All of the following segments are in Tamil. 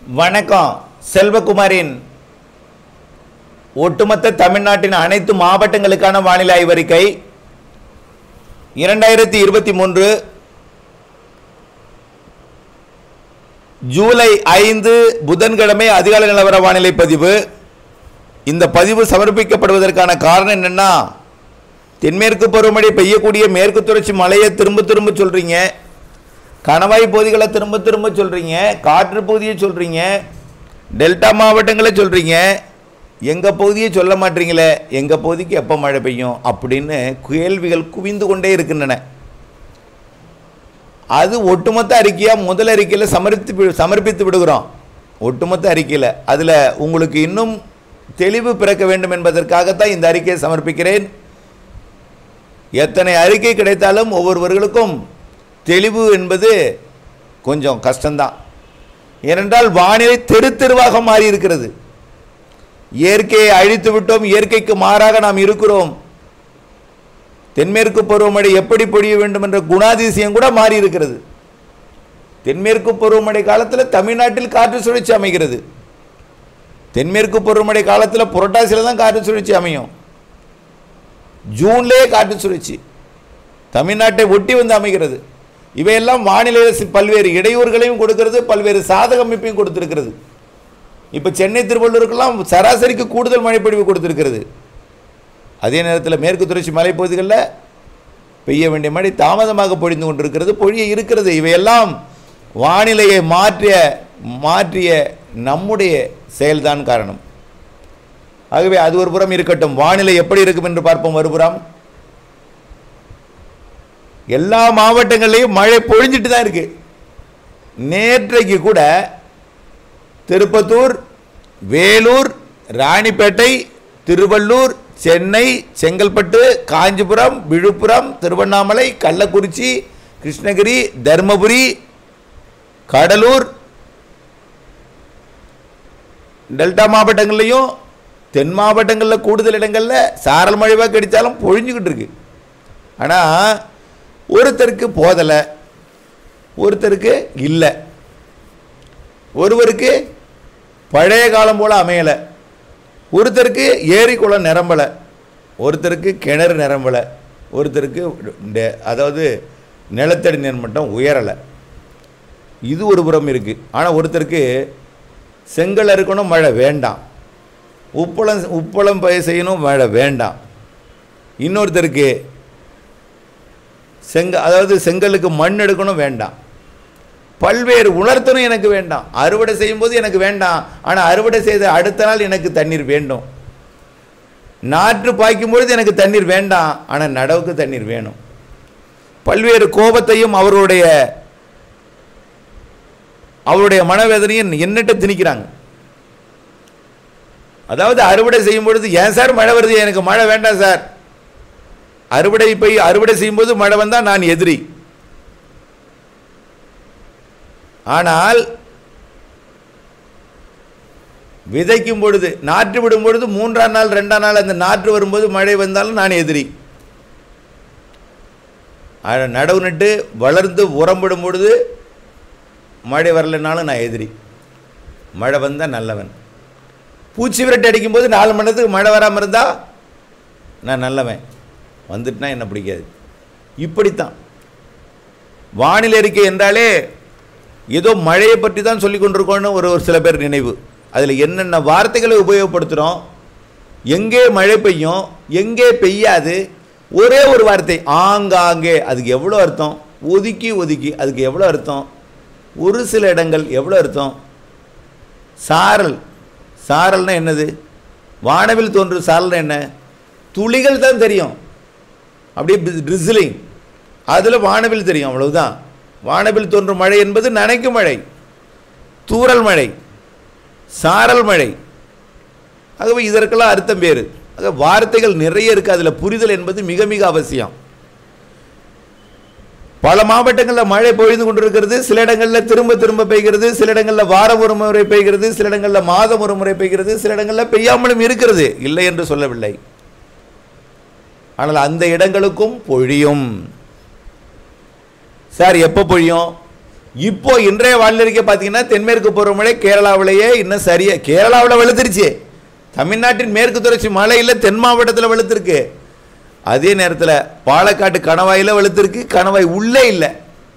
வணக்கம் செல்வகுமாரின் ஒட்டுமொத்த தமிழ்நாட்டின் அனைத்து மாவட்டங்களுக்கான வானிலை ஆய்வறிக்கை இரண்டாயிரத்தி இருபத்தி மூன்று ஜூலை ஐந்து புதன்கிழமை அதிகாலை நிலவர வானிலை பதிவு இந்த பதிவு சமர்ப்பிக்கப்படுவதற்கான காரணம் என்னன்னா தென்மேற்கு பருவமழை பெய்யக்கூடிய மேற்கு தொடர்ச்சி மழையை திரும்ப திரும்ப சொல்றீங்க கணவாய் பகுதிகளை திரும்ப திரும்ப சொல்றீங்க காற்று பகுதியை சொல்றீங்க டெல்டா மாவட்டங்களை சொல்றீங்க எங்க பகுதியை சொல்ல மாட்டீங்களே எங்க பகுதிக்கு எப்போ மழை பெய்யும் அப்படின்னு கேள்விகள் குவிந்து கொண்டே இருக்கின்றன அது ஒட்டுமொத்த அறிக்கையாக முதல் அறிக்கையில் சமர்ப்பித்து சமர்ப்பித்து விடுகிறோம் ஒட்டுமொத்த அறிக்கையில் அதில் உங்களுக்கு இன்னும் தெளிவு பிறக்க வேண்டும் என்பதற்காகத்தான் இந்த அறிக்கையை சமர்ப்பிக்கிறேன் எத்தனை அறிக்கை கிடைத்தாலும் ஒவ்வொருவர்களுக்கும் தெளிவு என்பது கொஞ்சம் கஷ்டம்தான் ஏனென்றால் வானிலை தெரு தெருவாக மாறி இருக்கிறது இயற்கையை அழித்து விட்டோம் இயற்கைக்கு மாறாக நாம் இருக்கிறோம் தென்மேற்கு பருவமழை எப்படி பொழிய வேண்டும் என்ற குணாதிசயம் கூட மாறி இருக்கிறது தென்மேற்கு பருவமழை காலத்தில் தமிழ்நாட்டில் காற்று சுழற்சி அமைகிறது தென்மேற்கு பருவமழை காலத்தில் புரட்டாசியில் தான் காற்று சுழற்சி அமையும் ஜூன்லேயே காற்று சுழற்சி தமிழ்நாட்டை ஒட்டி வந்து அமைகிறது இவையெல்லாம் வானிலையில் சி- பல்வேறு இடையூறுகளையும் கொடுக்கிறது பல்வேறு சாதக அமைப்பையும் கொடுத்திருக்கிறது இப்போ சென்னை திருவள்ளூருக்கெல்லாம் சராசரிக்கு கூடுதல் மழைப்பொழிவு கொடுத்திருக்கிறது அதே நேரத்தில் மேற்கு தொடர்ச்சி மலைப்பகுதிகளில் பெய்ய வேண்டிய மழை தாமதமாக பொழிந்து கொண்டிருக்கிறது பொழிய இருக்கிறது இவையெல்லாம் வானிலையை மாற்றிய மாற்றிய நம்முடைய செயல்தான் காரணம் ஆகவே அது ஒரு புறம் இருக்கட்டும் வானிலை எப்படி இருக்கும் என்று பார்ப்போம் மறுபுறம் எல்லா மாவட்டங்கள்லையும் மழை பொழிஞ்சிட்டு தான் இருக்கு நேற்றைக்கு கூட திருப்பத்தூர் வேலூர் ராணிப்பேட்டை திருவள்ளூர் சென்னை செங்கல்பட்டு காஞ்சிபுரம் விழுப்புரம் திருவண்ணாமலை கள்ளக்குறிச்சி கிருஷ்ணகிரி தருமபுரி கடலூர் டெல்டா மாவட்டங்கள்லையும் தென் மாவட்டங்களில் கூடுதல் இடங்களில் சாரல் மழைவாக கிடைச்சாலும் பொழிஞ்சுக்கிட்டு இருக்கு ஆனால் ஒருத்தருக்கு போதலை ஒருத்தருக்கு இல்லை ஒருவருக்கு பழைய காலம் போல் அமையலை ஒருத்தருக்கு ஏரி குளம் நிரம்பலை ஒருத்தருக்கு கிணறு நிரம்பலை ஒருத்தருக்கு டெ- அதாவது நிலத்தடி நீர் மட்டம் உயரலை இது ஒரு புறம் இருக்குது ஆனால் ஒருத்தருக்கு செங்கல் அறுக்கணும் மழை வேண்டாம் உப்பளம் உப்பளம் பயிர் செய்யணும் மழை வேண்டாம் இன்னொருத்தருக்கு செங்க அதாவது செங்கலுக்கு மண் எடுக்கணும் வேண்டாம் பல்வேறு உணர்த்தணும் எனக்கு வேண்டாம் அறுவடை செய்யும்போது எனக்கு வேண்டாம் ஆனால் அறுவடை செய்த அடுத்த நாள் எனக்கு தண்ணீர் வேண்டும் நாற்று பாய்க்கும் பொழுது எனக்கு தண்ணீர் வேண்டாம் ஆனால் நடவுக்கு தண்ணீர் வேணும் பல்வேறு கோபத்தையும் அவருடைய அவருடைய மனவேதனையும் என்னட்ட திணிக்கிறாங்க அதாவது அறுவடை செய்யும் பொழுது ஏன் சார் மழை வருது எனக்கு மழை வேண்டாம் சார் அறுவடை போய் அறுவடை செய்யும்போது மழை வந்தால் நான் எதிரி ஆனால் விதைக்கும் பொழுது நாற்று விடும் பொழுது மூன்றாம் நாள் ரெண்டாம் நாள் அந்த நாற்று வரும்போது மழை வந்தாலும் நான் எதிரி ஆனா, நடவு நட்டு வளர்ந்து உரம்பிடும் பொழுது மழை வரலைனாலும் நான் எதிரி மழை வந்தால் நல்லவன் பூச்சி விரட்டு அடிக்கும்போது நாலு மணி நேரத்துக்கு மழை வராமல் இருந்தால் நான் நல்லவன் வந்துட்டுனா என்ன பிடிக்காது இப்படித்தான் வானிலை அறிக்கை என்றாலே ஏதோ மழையை பற்றி தான் சொல்லி கொண்டிருக்கோன்னு ஒரு ஒரு சில பேர் நினைவு அதில் என்னென்ன வார்த்தைகளை உபயோகப்படுத்துகிறோம் எங்கே மழை பெய்யும் எங்கே பெய்யாது ஒரே ஒரு வார்த்தை ஆங்காங்கே அதுக்கு எவ்வளோ அர்த்தம் ஒதுக்கி ஒதுக்கி அதுக்கு எவ்வளோ அர்த்தம் ஒரு சில இடங்கள் எவ்வளோ அர்த்தம் சாரல் சாரல்னா என்னது வானவில் தோன்றும் சாரல்னா என்ன துளிகள் தான் தெரியும் அப்படியே ட்ரிசிலிங் அதில் வானவில் தெரியும் அவ்வளவுதான் வானவில் தோன்றும் மழை என்பது நனைக்கும் மழை தூறல் மழை சாரல் மழை ஆகவே இதற்கெல்லாம் அர்த்தம் வேறு ஆக வார்த்தைகள் நிறைய இருக்குது அதில் புரிதல் என்பது மிக மிக அவசியம் பல மாவட்டங்களில் மழை பொழிந்து கொண்டிருக்கிறது சில இடங்களில் திரும்ப திரும்ப பெய்கிறது சில இடங்களில் வாரம் ஒரு முறை பெய்கிறது சில இடங்களில் மாதம் ஒரு முறை பெய்கிறது சில இடங்களில் பெய்யாமலும் இருக்கிறது இல்லை என்று சொல்லவில்லை ஆனால் அந்த இடங்களுக்கும் பொழியும் சார் எப்போ பொழியும் இப்போ இன்றைய வானிலை பார்த்தீங்கன்னா தென்மேற்கு பருவமழை கேரளாவிலேயே இன்னும் சரியா கேரளாவில் வெளுத்துருச்சு தமிழ்நாட்டின் மேற்கு தொடர்ச்சி மலையில் தென் மாவட்டத்தில் வெளுத்திருக்கு அதே நேரத்தில் பாலக்காட்டு கணவாயில் வெளுத்திருக்கு கணவாய் உள்ளே இல்லை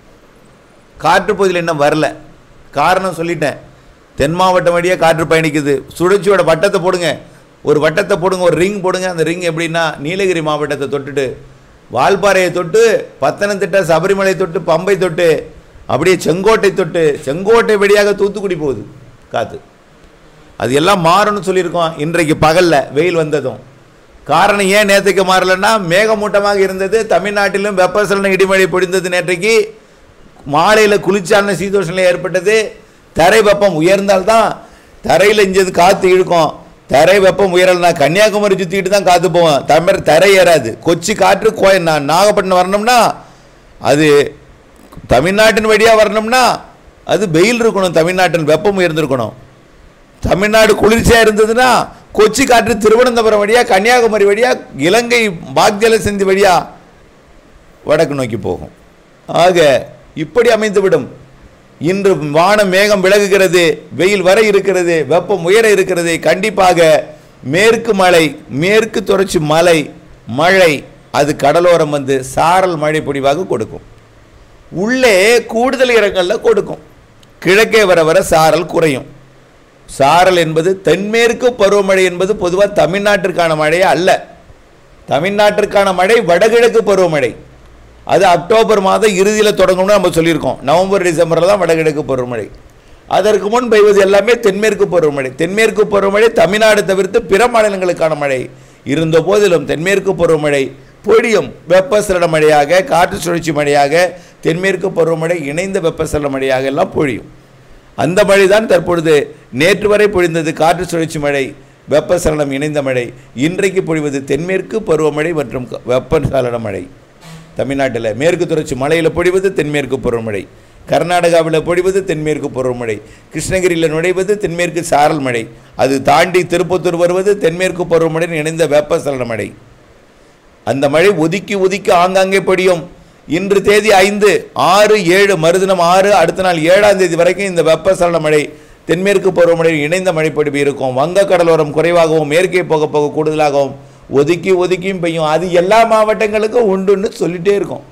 காற்று பகுதியில் இன்னும் வரல காரணம் சொல்லிட்டேன் தென் மாவட்டம் வழியாக காற்று பயணிக்குது சுழற்சியோட வட்டத்தை போடுங்க ஒரு வட்டத்தை போடுங்க ஒரு ரிங் போடுங்க அந்த ரிங் எப்படின்னா நீலகிரி மாவட்டத்தை தொட்டுட்டு வால்பாறையை தொட்டு பத்தனந்திட்டை சபரிமலை தொட்டு பம்பை தொட்டு அப்படியே செங்கோட்டை தொட்டு செங்கோட்டை வழியாக தூத்துக்குடி போகுது காற்று அது எல்லாம் மாறும்னு சொல்லியிருக்கோம் இன்றைக்கு பகலில் வெயில் வந்ததும் காரணம் ஏன் நேற்றுக்கு மாறலன்னா மேகமூட்டமாக இருந்தது தமிழ்நாட்டிலும் வெப்பசலன இடிமழை பொழிந்தது நேற்றைக்கு மாலையில் குளிர்ச்சியான சீதோஷனில் ஏற்பட்டது தரை வெப்பம் உயர்ந்தால்தான் தரையில் இஞ்சது காற்று இழுக்கும் தரை வெப்பம் உயரலைனா கன்னியாகுமரி சுற்றிக்கிட்டு தான் காற்று போவோம் தமிழ் தரை ஏறாது கொச்சி காற்று கோய நா- நாகப்பட்டினம் வரணும்னா அது தமிழ்நாட்டின் வழியாக வரணும்னா அது வெயில் இருக்கணும் தமிழ்நாட்டின் வெப்பம் உயர்ந்திருக்கணும் தமிழ்நாடு குளிர்ச்சியாக இருந்ததுன்னா கொச்சி காற்று திருவனந்தபுரம் வழியாக கன்னியாகுமரி வழியாக இலங்கை பாக்ஜல சிந்தி வழியாக வடக்கு நோக்கி போகும் ஆக இப்படி அமைந்துவிடும் இன்று வானம் மேகம் விலகுகிறது வெயில் வர இருக்கிறது வெப்பம் உயர இருக்கிறது கண்டிப்பாக மேற்கு மலை மேற்கு தொடர்ச்சி மலை மழை அது கடலோரம் வந்து சாரல் மழை பொழிவாக கொடுக்கும் உள்ளே கூடுதல் இடங்களில் கொடுக்கும் கிழக்கே வர வர சாரல் குறையும் சாரல் என்பது தென்மேற்கு பருவமழை என்பது பொதுவாக தமிழ்நாட்டிற்கான மழையே அல்ல தமிழ்நாட்டிற்கான மழை வடகிழக்கு பருவமழை அது அக்டோபர் மாதம் இறுதியில் தொடங்கும்னு நம்ம சொல்லியிருக்கோம் நவம்பர் டிசம்பரில் தான் வடகிழக்கு பருவமழை அதற்கு முன் பெய்வது எல்லாமே தென்மேற்கு பருவமழை தென்மேற்கு பருவமழை தமிழ்நாடு தவிர்த்து பிற மாநிலங்களுக்கான மழை இருந்த போதிலும் தென்மேற்கு பருவமழை பொழியும் வெப்பசலன மழையாக காற்று சுழற்சி மழையாக தென்மேற்கு பருவமழை இணைந்த வெப்பசலன மழையாக எல்லாம் பொழியும் அந்த மழை தான் தற்பொழுது நேற்று வரை பொழிந்தது காற்று சுழற்சி மழை வெப்பசலனம் இணைந்த மழை இன்றைக்கு பொழிவது தென்மேற்கு பருவமழை மற்றும் க- வெப்பசலன மழை தமிழ்நாட்டில் மேற்கு தொடர்ச்சி மலையில் பொழிவது தென்மேற்கு பருவமழை கர்நாடகாவில் பொழிவது தென்மேற்கு பருவமழை கிருஷ்ணகிரியில் நுழைவது தென்மேற்கு சாரல் மழை அது தாண்டி திருப்பத்தூர் வருவது தென்மேற்கு பருவமழை இணைந்த வெப்பசலன மழை அந்த மழை ஒதுக்கி ஒதுக்கி ஆங்காங்கே பொழியும் இன்று தேதி ஐந்து ஆறு ஏழு மறுதினம் ஆறு அடுத்த நாள் ஏழாம் தேதி வரைக்கும் இந்த வெப்பசலன மழை தென்மேற்கு பருவமழை இணைந்த மழைப்பொழிவு இருக்கும் வங்க கடலோரம் குறைவாகவும் மேற்கே போக போக கூடுதலாகவும் ஒதுக்கி ஒதுக்கியும் பெய்யும் அது எல்லா மாவட்டங்களுக்கும் உண்டுன்னு சொல்லிட்டே இருக்கும்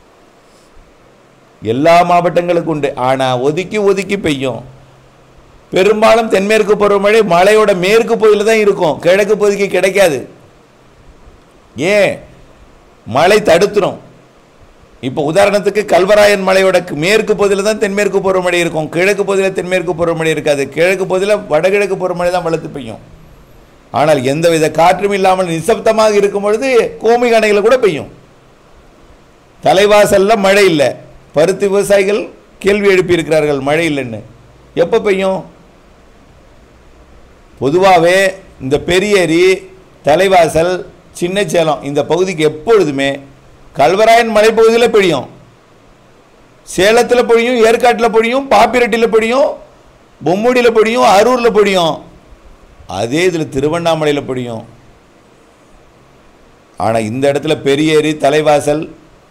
எல்லா மாவட்டங்களுக்கும் உண்டு ஆனால் ஒதுக்கி ஒதுக்கி பெய்யும் பெரும்பாலும் தென்மேற்கு பருவமழை மலையோட மேற்கு பகுதியில் தான் இருக்கும் கிழக்கு பகுதிக்கு கிடைக்காது ஏன் மழை தடுத்துரும் இப்போ உதாரணத்துக்கு கல்வராயன் மலையோட கு- மேற்கு பகுதியில் தான் தென்மேற்கு பருவமழை இருக்கும் கிழக்கு பகுதியில் தென்மேற்கு பருவமழை இருக்காது கிழக்கு பகுதியில் வடகிழக்கு பருவமழை தான் வளர்த்து பெய்யும் ஆனால் எந்தவித காற்றும் இல்லாமல் நிசப்தமாக இருக்கும் பொழுது கோமிக அணையில் கூட பெய்யும் தலைவாசல்ல மழை இல்லை பருத்தி விவசாயிகள் கேள்வி எழுப்பியிருக்கிறார்கள் மழை இல்லைன்னு எப்போ பெய்யும் பொதுவாகவே இந்த பெரியேரி தலைவாசல் சின்னச்சேலம் இந்த பகுதிக்கு எப்பொழுதுமே கல்வராயன் மலைப்பகுதியில் பெய்யும் சேலத்தில் பொழியும் ஏற்காட்டில் பொழியும் பாப்பிரெட்டியில் பொழியும் பொம்முடியில் பொழியும் அரூரில் பொழியும் அதே இதில் திருவண்ணாமலையில் பொழியும் ஆனால் இந்த இடத்துல பெரியேரி தலைவாசல்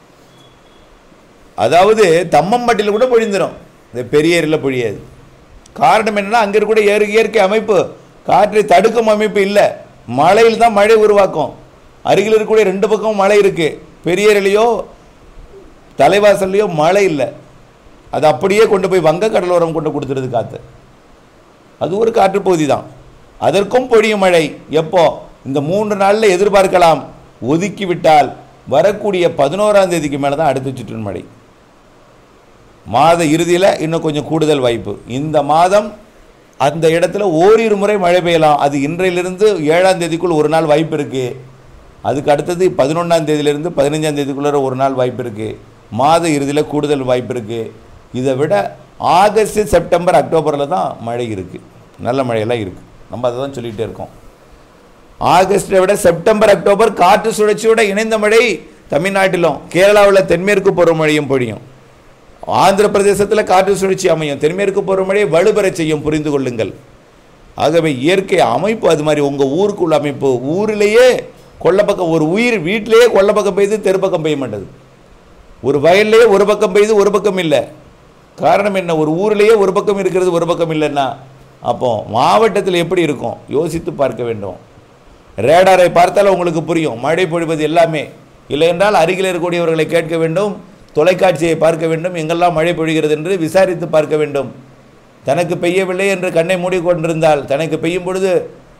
அதாவது தம்மம்பட்டியில் கூட பொழிந்துடும் இந்த பெரியேரியில் பொழியாது காரணம் என்னன்னா அங்கே இருக்கக்கூடிய இயற்கை இயற்கை அமைப்பு காற்றை தடுக்கும் அமைப்பு இல்லை மழையில் தான் மழை உருவாக்கும் அருகில் இருக்கக்கூடிய ரெண்டு பக்கமும் மழை இருக்குது பெரியேரிலையோ தலைவாசல்லையோ மழை இல்லை அது அப்படியே கொண்டு போய் வங்க கடலோரம் கொண்டு கொடுத்துருது காற்று அது ஒரு காற்றுப்பகுதி தான் அதற்கும் பொழியும் மழை எப்போ இந்த மூன்று நாளில் எதிர்பார்க்கலாம் ஒதுக்கி விட்டால் வரக்கூடிய பதினோராம் தேதிக்கு மேலே தான் அடுத்த சுற்று மழை மாத இறுதியில் இன்னும் கொஞ்சம் கூடுதல் வாய்ப்பு இந்த மாதம் அந்த இடத்துல ஓரிரு முறை மழை பெய்யலாம் அது இன்றையிலிருந்து ஏழாம் தேதிக்குள் ஒரு நாள் வாய்ப்பு இருக்குது அதுக்கு அடுத்தது பதினொன்றாம் தேதியிலிருந்து பதினஞ்சாம் தேதிக்குள்ளே ஒரு நாள் வாய்ப்பு இருக்குது மாத இறுதியில் கூடுதல் வாய்ப்பு இருக்குது இதை விட ஆகஸ்ட் செப்டம்பர் அக்டோபரில் தான் மழை இருக்குது நல்ல மழையெல்லாம் இருக்குது நம்ம அதை தான் சொல்லிகிட்டே இருக்கோம் ஆகஸ்ட்டை விட செப்டம்பர் அக்டோபர் காற்று சுழற்சியோட இணைந்த மழை தமிழ்நாட்டிலும் கேரளாவில் தென்மேற்கு பருவமழையும் பொழியும் ஆந்திர பிரதேசத்தில் காற்று சுழற்சி அமையும் தென்மேற்கு பருவமழையை வலுப்பெறச் செய்யும் புரிந்து கொள்ளுங்கள் ஆகவே இயற்கை அமைப்பு அது மாதிரி உங்கள் ஊருக்குள்ள அமைப்பு ஊரிலேயே கொல்லப்பக்கம் ஒரு உயிர் வீட்டிலேயே கொல்லப்பக்கம் பெய்து தெருப்பக்கம் பெய்ய மாட்டேது ஒரு வயல்லையே ஒரு பக்கம் பெய்து ஒரு பக்கம் இல்லை காரணம் என்ன ஒரு ஊர்லேயே ஒரு பக்கம் இருக்கிறது ஒரு பக்கம் இல்லைன்னா அப்போ மாவட்டத்தில் எப்படி இருக்கும் யோசித்து பார்க்க வேண்டும் ரேடாரை பார்த்தால் உங்களுக்கு புரியும் மழை பொழிவது எல்லாமே இல்லை என்றால் அருகில் இருக்கக்கூடியவர்களை கேட்க வேண்டும் தொலைக்காட்சியை பார்க்க வேண்டும் எங்கெல்லாம் மழை பொழிகிறது என்று விசாரித்து பார்க்க வேண்டும் தனக்கு பெய்யவில்லை என்று கண்ணை மூடிக்கொண்டிருந்தால் தனக்கு பெய்யும் பொழுது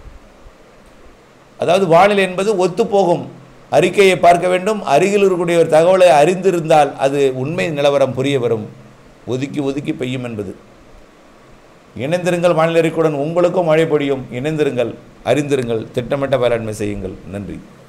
அதாவது வானிலை என்பது ஒத்துப்போகும் அறிக்கையை பார்க்க வேண்டும் அருகில் இருக்கக்கூடிய ஒரு தகவலை அறிந்திருந்தால் அது உண்மை நிலவரம் புரிய வரும் ஒதுக்கி ஒதுக்கி பெய்யும் என்பது இணைந்திருங்கள் வானிலை அறிக்கையுடன் உங்களுக்கும் மழை பொழியும் இணைந்திருங்கள் அறிந்திருங்கள் திட்டமிட்ட வேளாண்மை செய்யுங்கள் நன்றி